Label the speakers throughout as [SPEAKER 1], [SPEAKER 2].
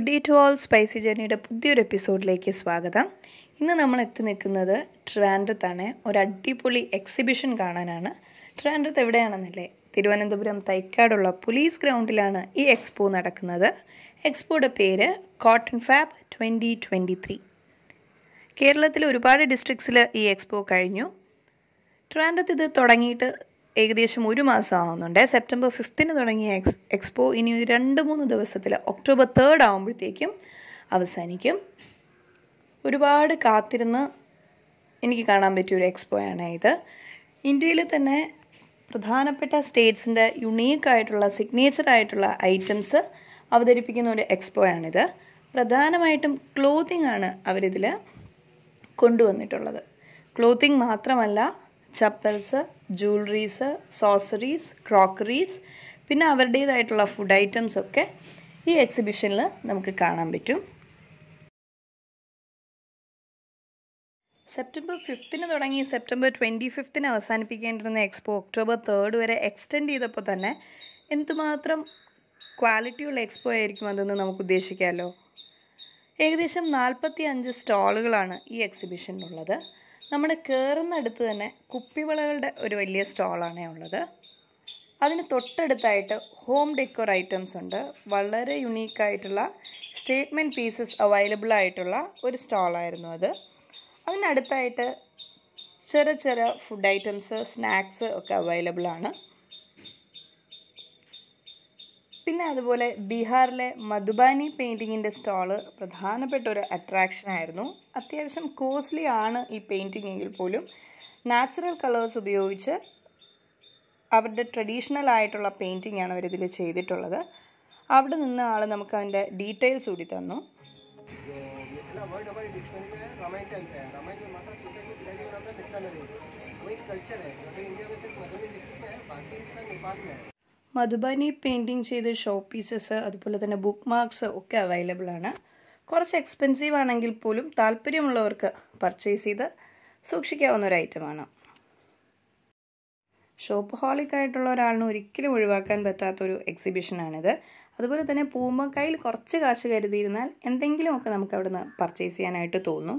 [SPEAKER 1] day to all spicy ജേർണിയുടെ പുതിയൊരു എപ്പിസോഡിലേക്ക് സ്വാഗതം ഇന്ന് നമ്മൾ എത്തി നിൽക്കുന്നത് ട്രിവാൻഡ്രത്താണ് ഒരു അടിപൊളി എക്സിബിഷൻ കാണാനാണ് ട്രിവാൻഡ്രത്ത് എവിടെയാണെന്നല്ലേ തിരുവനന്തപുരം തൈക്കാടുള്ള പോലീസ് ഗ്രൗണ്ടിലാണ് ഈ എക്സ്പോ നടക്കുന്നത് എക്സ്പോയുടെ പേര് cotton fab twenty twenty three കേരളത്തിലെ ഒരുപാട് ഡിസ്ട്രിക്ട്സിൽ ഈ എക്സ്പോ കഴിഞ്ഞു ട്രിവാൻഡ്രത്ത് ഇത് തുടങ്ങിയിട്ട് ഏകദേശം ഒരു മാസം ആവുന്നുണ്ട് സെപ്റ്റംബർ ഫിഫ്തിന് തുടങ്ങിയ എക്സ് എക്സ്പോ ഇനി ഒരു രണ്ട് മൂന്ന് ദിവസത്തിൽ ഒക്ടോബർ തേർഡ് ആകുമ്പോഴത്തേക്കും അവസാനിക്കും ഒരുപാട് കാത്തിരുന്ന് എനിക്ക് കാണാൻ പറ്റിയ ഒരു എക്സ്പോയാണ് ഇത് ഇന്ത്യയിൽ തന്നെ പ്രധാനപ്പെട്ട സ്റ്റേറ്റ്സിൻ്റെ യുണീക്ക് ആയിട്ടുള്ള സിഗ്നേച്ചർ ആയിട്ടുള്ള ഐറ്റംസ് അവതരിപ്പിക്കുന്ന ഒരു എക്സ്പോയാണിത് പ്രധാനമായിട്ടും ക്ലോത്തിങ് ആണ് അവരിതിൽ കൊണ്ടുവന്നിട്ടുള്ളത് ക്ലോത്തിങ് മാത്രമല്ല ചപ്പൽസ് ജ്വല്ലറീസ് സോസറീസ് ക്രോക്കറീസ് പിന്നെ അവരുടേതായിട്ടുള്ള ഫുഡ് ഐറ്റംസ് ഒക്കെ ഈ എക്സിബിഷനിൽ നമുക്ക് കാണാൻ പറ്റും സെപ്റ്റംബർ ഫിഫ്തിന് തുടങ്ങി സെപ്റ്റംബർ ട്വൻറ്റി ഫിഫ്തിന് അവസാനിപ്പിക്കേണ്ടിരുന്ന എക്സ്പോ ഒക്ടോബർ തേർഡ് വരെ എക്സ്റ്റെൻഡ് ചെയ്തപ്പോൾ തന്നെ എന്തുമാത്രം ക്വാളിറ്റിയുള്ള എക്സ്പോ ആയിരിക്കും അതെന്ന് നമുക്ക് ഉദ്ദേശിക്കാമല്ലോ ഏകദേശം നാൽപ്പത്തി അഞ്ച് സ്റ്റോളുകളാണ് ഈ എക്സിബിഷനിലുള്ളത് നമ്മുടെ കയറുന്നടുത്ത് തന്നെ കുപ്പിവളകളുടെ ഒരു വലിയ സ്റ്റോളാണ് ഉള്ളത് അതിന് തൊട്ടടുത്തായിട്ട് ഹോം ഡെക്കോർ ഐറ്റംസ് ഉണ്ട് വളരെ യുണീക്കായിട്ടുള്ള സ്റ്റേറ്റ്മെൻറ്റ് പീസസ് അവൈലബിൾ ആയിട്ടുള്ള ഒരു സ്റ്റോളായിരുന്നു അത് അതിനടുത്തായിട്ട് ചെറിയ ചെറിയ ഫുഡ് ഐറ്റംസ് സ്നാക്സ് ഒക്കെ അവൈലബിൾ ആണ് പിന്നെ അതുപോലെ ബീഹാറിലെ മധുബാനി പെയിൻറ്റിങ്ങിൻ്റെ സ്റ്റാള് പ്രധാനപ്പെട്ട ഒരു അട്രാക്ഷൻ ആയിരുന്നു അത്യാവശ്യം കോസ്റ്റ്ലി ആണ് ഈ പെയിൻറ്റിംഗ് എങ്കിൽ പോലും നാച്ചുറൽ കളേഴ്സ് ഉപയോഗിച്ച് അവരുടെ ട്രഡീഷണൽ ആയിട്ടുള്ള പെയിൻറ്റിംഗ് ആണ് അവരിതിൽ ചെയ്തിട്ടുള്ളത് അവിടെ നിന്ന് ആൾ നമുക്ക് അതിൻ്റെ ഡീറ്റെയിൽസ് കൂടി തന്നു
[SPEAKER 2] मिथिला वर्ड हमारे डिक्शनरी में है रामायण टाइम्स है रामायण में माता सीता की पिता का नाम था मिथिला नरेश वो एक कल्चर है अगर इंडिया में सिर्फ मधुबनी डिस्ट्रिक्ट में है बाकी इसका नेपाल में है
[SPEAKER 1] മധുബാനി പെയിൻറ്റിങ് ചെയ്ത ഷോ പീസസ് അതുപോലെ തന്നെ ബുക്ക് മാർക്സ് ഒക്കെ അവൈലബിൾ ആണ് കുറച്ച് എക്സ്പെൻസീവ് ആണെങ്കിൽ പോലും താല്പര്യമുള്ളവർക്ക് പർച്ചേസ് ചെയ്ത് സൂക്ഷിക്കാവുന്ന ഒരു ഐറ്റമാണ് ഷോപ്പ് ഹോളിക് ആയിട്ടുള്ള ഒരാളിന് ഒരിക്കലും ഒഴിവാക്കാൻ പറ്റാത്തൊരു എക്സിബിഷനാണിത് അതുപോലെ തന്നെ പോകുമ്പോൾ കയ്യിൽ കുറച്ച് കാശ് കരുതിയിരുന്നാൽ എന്തെങ്കിലുമൊക്കെ നമുക്ക് അവിടുന്ന് പർച്ചേസ് ചെയ്യാനായിട്ട് തോന്നും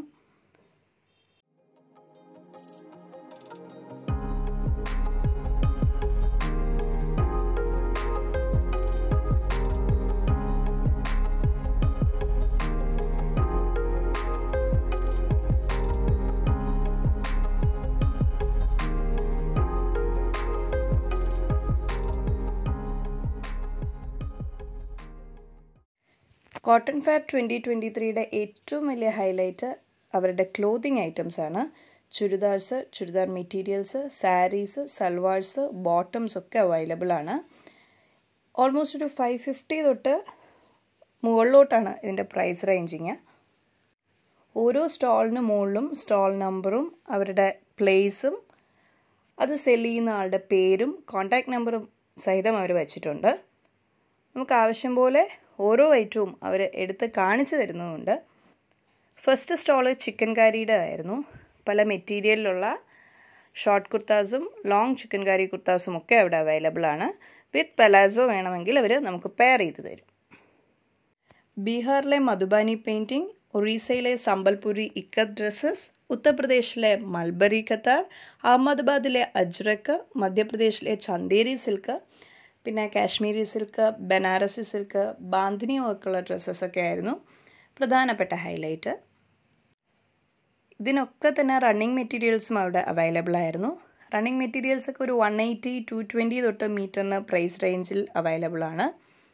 [SPEAKER 1] കോട്ടൺ ഫാബ് ട്വൻറ്റി ട്വൻറ്റി ത്രീയുടെ ഏറ്റവും വലിയ ഹൈലൈറ്റ് അവരുടെ ക്ലോത്തിങ് ഐറ്റംസ് ആണ് ചുരിദാർസ് ചുരിദാർ മെറ്റീരിയൽസ് സാരീസ് സൽവാർസ് ബോട്ടംസ് ഒക്കെ അവൈലബിൾ ആണ് ഓൾമോസ്റ്റ് ഒരു ഫൈവ് ഫിഫ്റ്റി തൊട്ട് മുകളിലോട്ടാണ് ഇതിൻ്റെ പ്രൈസ് റേഞ്ചിങ് ഓരോ സ്റ്റോളിന് മുകളിലും സ്റ്റോൾ നമ്പറും അവരുടെ പ്ലേസും അത് സെല് ചെയ്യുന്ന ആളുടെ പേരും കോൺടാക്ട് നമ്പറും സഹിതം അവർ വെച്ചിട്ടുണ്ട് നമുക്ക് ആവശ്യം പോലെ ഓരോ ഐറ്റവും അവർ എടുത്ത് കാണിച്ചു തരുന്നതുണ്ട് ഫസ്റ്റ് സ്റ്റോള് ചിക്കൻ കാരിയുടെ ആയിരുന്നു പല മെറ്റീരിയലിലുള്ള ഷോർട്ട് കുർത്താസും ലോങ് ചിക്കൻ കാരി കുർത്താസും ഒക്കെ അവിടെ അവൈലബിൾ ആണ് വിത്ത് പലാസോ വേണമെങ്കിൽ അവർ നമുക്ക് പെയർ ചെയ്ത് തരും ബീഹാറിലെ മധുബാനി പെയിൻറ്റിംഗ് ഒറീസയിലെ സമ്പൽപുരി ഇക്കത്ത് ഡ്രസ്സസ് ഉത്തർപ്രദേശിലെ മൽബറി കത്താർ അഹമ്മദാബാദിലെ അജ്രക്ക് മധ്യപ്രദേശിലെ ചന്തേരി സിൽക്ക് പിന്നെ കാശ്മീരി സിൽക്ക് ബനാറസി സിൽക്ക് ബാന്തിനി വർക്കുള്ള ഡ്രസ്സസൊക്കെ ആയിരുന്നു പ്രധാനപ്പെട്ട ഹൈലൈറ്റ് ഇതിനൊക്കെ തന്നെ റണ്ണിങ് മെറ്റീരിയൽസും അവിടെ അവൈലബിൾ ആയിരുന്നു റണ്ണിങ് മെറ്റീരിയൽസ് ഒക്കെ ഒരു വൺ എയ്റ്റി ടു ട്വൻറ്റി തൊട്ട് മീറ്ററിന് പ്രൈസ് റേഞ്ചിൽ അവൈലബിൾ ആണ്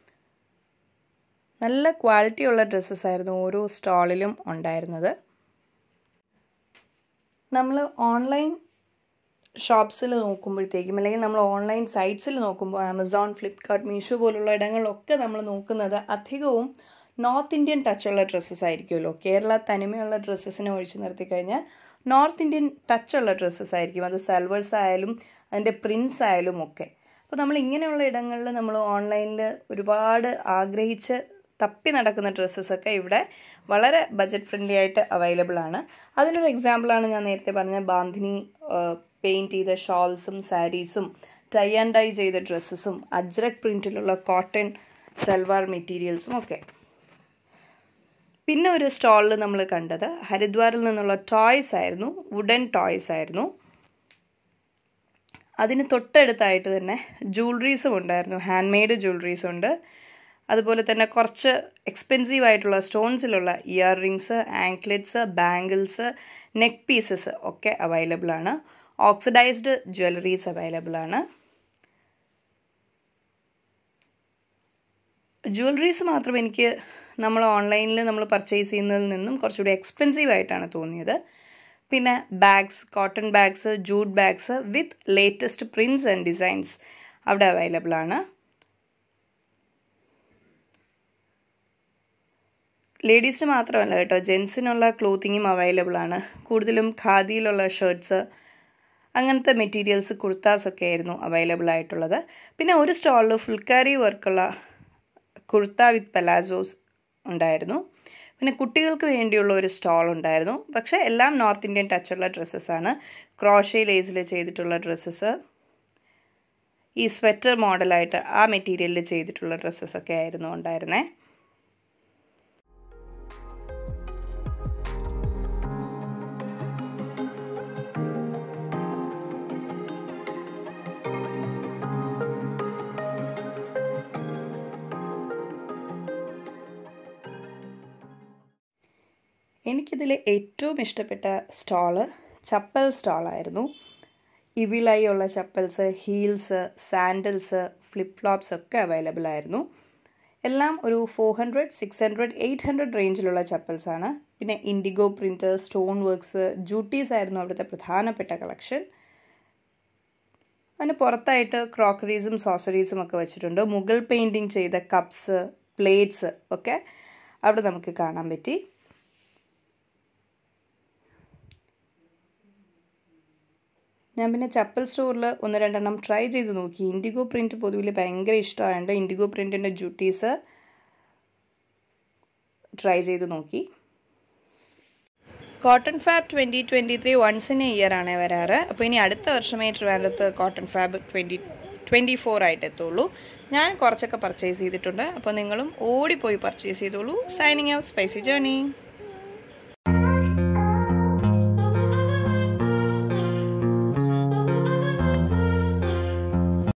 [SPEAKER 1] നല്ല ക്വാളിറ്റിയുള്ള ഡ്രസ്സസ് ആയിരുന്നു ഓരോ സ്റ്റാളിലും ഉണ്ടായിരുന്നത് നമ്മൾ ഓൺലൈൻ ഷോപ്സിൽ നോക്കുമ്പോഴത്തേക്കും അല്ലെങ്കിൽ നമ്മൾ ഓൺലൈൻ സൈറ്റ്സിൽ നോക്കുമ്പോൾ ആമസോൺ ഫ്ലിപ്കാർട്ട് മീഷോ പോലുള്ള ഇടങ്ങളിലൊക്കെ നമ്മൾ നോക്കുന്നത് അധികവും നോർത്ത് ഇന്ത്യൻ ടച്ചുള്ള ഡ്രസ്സസ് ആയിരിക്കുമല്ലോ കേരള തനിമയുള്ള ഡ്രസ്സസിനെ ഒഴിച്ചു നിർത്തി കഴിഞ്ഞാൽ നോർത്ത് ഇന്ത്യൻ ടച്ചുള്ള ഡ്രസ്സസ് ആയിരിക്കും അത് സൽവേഴ്സ് ആയാലും അതിൻ്റെ പ്രിൻസ് ആയാലും ഒക്കെ അപ്പോൾ നമ്മൾ ഇങ്ങനെയുള്ള ഇടങ്ങളിൽ നമ്മൾ ഓൺലൈനിൽ ഒരുപാട് ആഗ്രഹിച്ച് തപ്പി നടക്കുന്ന ഡ്രസ്സസൊക്കെ ഇവിടെ വളരെ ബജറ്റ് ഫ്രണ്ട്ലി ആയിട്ട് അവൈലബിൾ ആണ് അതിനൊരു എക്സാമ്പിളാണ് ഞാൻ നേരത്തെ പറഞ്ഞ ബാന്ധിനി പെയിൻറ്റ് ചെയ്ത ഷോൾസും സാരീസും ടൈ ആൻഡ് ഡൈ ചെയ്ത ഡ്രസ്സസും അജ്രക് പ്രിൻറ്റിലുള്ള കോട്ടൺ സൽവാർ മെറ്റീരിയൽസും ഒക്കെ പിന്നെ ഒരു സ്റ്റാളിൽ നമ്മൾ കണ്ടത് ഹരിദ്വാറിൽ നിന്നുള്ള ടോയ്സ് ആയിരുന്നു വുഡൻ ടോയ്സ് ആയിരുന്നു അതിന് തൊട്ടടുത്തായിട്ട് തന്നെ ജ്വല്ലറീസും ഉണ്ടായിരുന്നു ഹാൻഡ് മെയ്ഡ് ജ്വല്ലറീസ് ഉണ്ട് അതുപോലെ തന്നെ കുറച്ച് എക്സ്പെൻസീവ് ആയിട്ടുള്ള സ്റ്റോൺസിലുള്ള earrings anklets bangles neck pieces ഒക്കെ അവൈലബിൾ ആണ് ഓക്സിഡൈസ്ഡ് ജ്വല്ലറീസ് അവൈലബിൾ ആണ് ജ്വല്ലറീസ് മാത്രം എനിക്ക് നമ്മൾ ഓൺലൈനിൽ നമ്മൾ പർച്ചേസ് ചെയ്യുന്നതിൽ നിന്നും കുറച്ചുകൂടി എക്സ്പെൻസീവ് ആയിട്ടാണ് തോന്നിയത് പിന്നെ bags cotton bags jute bags with latest prints and designs അവിടെ അവൈലബിൾ ആണ് ലേഡീസിന് മാത്രമല്ല കേട്ടോ ജെൻസിനുള്ള ക്ലോത്തിങ്ങും അവൈലബിൾ ആണ് കൂടുതലും ഖാദിയിലുള്ള ഷർട്ട്സ് അങ്ങനത്തെ മെറ്റീരിയൽസ് കുർത്താസൊക്കെ ആയിരുന്നു അവൈലബിൾ ആയിട്ടുള്ളത് പിന്നെ ഒരു സ്റ്റാളിൽ ഫുൾക്കാരി വർക്കുള്ള കുർത്ത വിത്ത് പലാസോസ് ഉണ്ടായിരുന്നു പിന്നെ കുട്ടികൾക്ക് വേണ്ടിയുള്ള ഒരു സ്റ്റോൾ ഉണ്ടായിരുന്നു പക്ഷേ എല്ലാം നോർത്ത് ഇന്ത്യൻ ടച്ചുള്ള ഡ്രസ്സസ്സാണ് ക്രോഷേ ലേസിൽ ചെയ്തിട്ടുള്ള ഡ്രസ്സസ് ഈ സ്വെറ്റർ മോഡലായിട്ട് ആ മെറ്റീരിയലിൽ ചെയ്തിട്ടുള്ള ഡ്രസ്സസൊക്കെ ആയിരുന്നു ഉണ്ടായിരുന്നേ എനിക്കിതിൽ ഏറ്റവും ഇഷ്ടപ്പെട്ട സ്റ്റാള് ചപ്പൽ സ്റ്റാളായിരുന്നു ഇവിലായി ഉള്ള chappals heels sandals flip flops ഒക്കെ അവൈലബിൾ ആയിരുന്നു എല്ലാം ഒരു four hundred six hundred eight hundred റേഞ്ചിലുള്ള ചപ്പൽസ് ആണ് പിന്നെ indigo print stone works juttis ആയിരുന്നു അവിടുത്തെ പ്രധാനപ്പെട്ട കളക്ഷൻ അതിന് പുറത്തായിട്ട് ക്രോക്കറീസും സോസറീസും ഒക്കെ വെച്ചിട്ടുണ്ട് മുഗൾ പെയിൻറ്റിങ് ചെയ്ത കപ്സ് പ്ലേറ്റ്സ് ഒക്കെ അവിടെ നമുക്ക് കാണാൻ പറ്റി ഞാൻ പിന്നെ ചപ്പൽ സ്റ്റോറിൽ ഒന്ന് രണ്ടെണ്ണം ട്രൈ ചെയ്ത് നോക്കി ഇൻഡിഗോ പ്രിൻറ്റ് പൊതുവിൽ ഭയങ്കര ഇഷ്ടമായതുകൊണ്ട് ഇൻഡിഗോ പ്രിൻറ്റിൻ്റെ ജുട്ടീസ് ട്രൈ ചെയ്ത് നോക്കി cotton fab twenty twenty three once in a year ആണ് വരാറ് അപ്പോൾ ഇനി അടുത്ത വർഷമേ ട്രിവാൻഡ്രത്ത് cotton fab twenty twenty four ആയിട്ട് എത്തുള്ളൂ ഞാൻ കുറച്ചൊക്കെ പർച്ചേസ് ചെയ്തിട്ടുണ്ട് അപ്പോൾ നിങ്ങളും ഓടിപ്പോയി പർച്ചേസ് ചെയ്തോളൂ സൈനിങ് ഓഫ് സ്പൈസി ജേണി